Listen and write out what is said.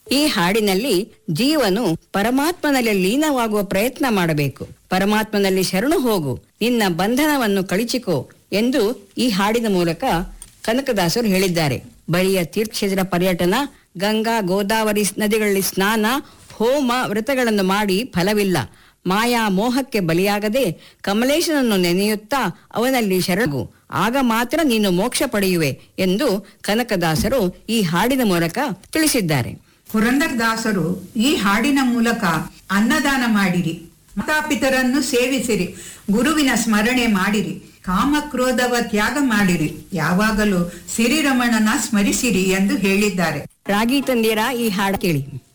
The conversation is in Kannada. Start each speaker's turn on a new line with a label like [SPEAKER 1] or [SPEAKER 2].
[SPEAKER 1] ಈ ಹಾಡಿನಲ್ಲಿ ಜೀವನು ಪರಮಾತ್ಮನಲ್ಲಿ ಲೀನವಾಗುವ ಪ್ರಯತ್ನ ಮಾಡಬೇಕು ಪರಮಾತ್ಮನಲ್ಲಿ ಶರಣು ಹೋಗು ನಿನ್ನ ಬಂಧನವನ್ನು ಕಳಿಚಿಕೋ ಎಂದು ಈ ಹಾಡಿನ ಮೂಲಕ ಕನಕದಾಸರು ಹೇಳಿದ್ದಾರೆ ಬಳಿಯ ತೀರ್ಥಕ್ಷೇತ್ರ ಪರ್ಯಟನ ಗಂಗಾ ಗೋದಾವರಿ ನದಿಗಳಲ್ಲಿ ಸ್ನಾನ ಹೋಮ ವ್ರತಗಳನ್ನು ಮಾಡಿ ಫಲವಿಲ್ಲ ಮಾಯಾ ಮೋಹಕ್ಕೆ ಬಲಿಯಾಗದೆ ಕಮಲೇಶನನ್ನು ನೆನೆಯುತ್ತಾ ಅವನಲ್ಲಿ ಶರಣು ಆಗ ಮಾತ್ರ ನೀನು ಮೋಕ್ಷ ಪಡೆಯುವೆ ಎಂದು ಕನಕದಾಸರು ಈ ಹಾಡಿನ ಮೂಲಕ ತಿಳಿಸಿದ್ದಾರೆ
[SPEAKER 2] ಪುರಂದರದಾಸರು ಈ ಹಾಡಿನ ಮೂಲಕ ಅನ್ನದಾನ ಮಾಡಿರಿ ಮಾತಾಪಿತರನ್ನು ಸೇವಿಸಿರಿ ಗುರುವಿನ ಸ್ಮರಣೆ ಮಾಡಿರಿ ಕಾಮಕ್ರೋಧವ ತ್ಯಾಗ ಮಾಡಿರಿ ಯಾವಾಗಲೂ ಸಿರಿರಮಣನ ಸ್ಮರಿಸಿರಿ ಎಂದು ಹೇಳಿದ್ದಾರೆ
[SPEAKER 1] ರಾಗಿ ತಂದೀರಾ ಈ ಹಾಡು ಕೇಳಿ